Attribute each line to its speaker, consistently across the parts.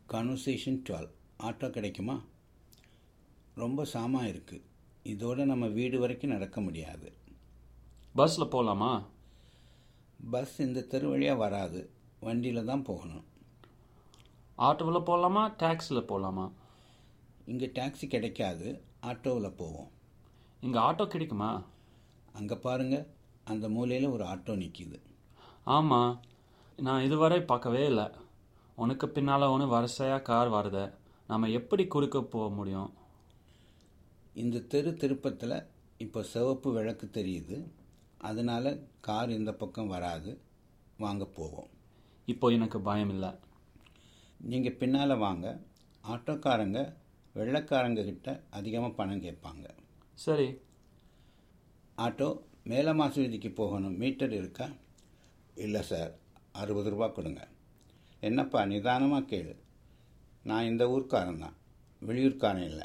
Speaker 1: conversation twelve auto கிடைக்குமா ரொம்ப சாமா இருக்குது இதோட நம்ம வீடு வரைக்கும் நடக்க முடியாது
Speaker 2: பஸ்ஸில் போகலாமா
Speaker 1: பஸ் இந்த தெரு வழியாக வராது வண்டியில் தான் போகணும்
Speaker 2: ஆட்டோவில் போகலாமா டாக்ஸியில் போகலாமா
Speaker 1: இங்கே டாக்ஸி கிடைக்காது ஆட்டோவில் போவோம்
Speaker 2: இங்கே ஆட்டோ கிடைக்குமா
Speaker 1: அங்கே பாருங்கள் அந்த மூலையில் ஒரு ஆட்டோ நிற்கிது
Speaker 2: ஆமாம் நான் இதுவரை பார்க்கவே இல்லை உனக்கு பின்னால் ஒன்று வரிசையாக கார் வருது நம்ம எப்படி குறுக்க போக முடியும்
Speaker 1: இந்த தெரு திருப்பத்தில் இப்போ சிவப்பு விளக்கு தெரியுது அதனால் கார் இந்த பக்கம் வராது வாங்க போவோம்
Speaker 2: இப்போ எனக்கு பயம் இல்லை
Speaker 1: நீங்கள் பின்னால் வாங்க ஆட்டோக்காரங்க வெள்ளைக்காரங்க கிட்ட அதிகமாக பணம் கேட்பாங்க
Speaker 2: சரி
Speaker 1: ஆட்டோ மேல மாசு வீதிக்கு போகணும் மீட்டர் இருக்கா இல்லை சார் அறுபது ரூபா கொடுங்க என்னப்பா நிதானமாக கேளு நான் இந்த ஊர்க்காரன் தான் வெளியூர்க்காரன் இல்லை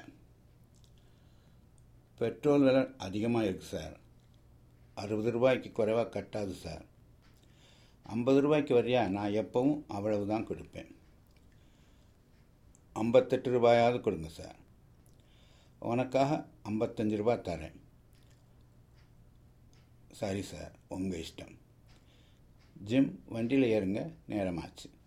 Speaker 1: பெட்ரோல் விலை அதிகமாக இருக்குது சார் அறுபது ரூபாய்க்கு குறைவாக கட்டாது சார் ஐம்பது ரூபாய்க்கு வரியா நான் எப்பவும் அவ்வளவு தான் கொடுப்பேன் ஐம்பத்தெட்டு ரூபாயாவது கொடுங்க சார் உனக்காக ஐம்பத்தஞ்சு ரூபாய் தரேன் சரி சார் உங்கள் இஷ்டம் ஜிம் வண்டியில் ஏறுங்க நேரமாச்சு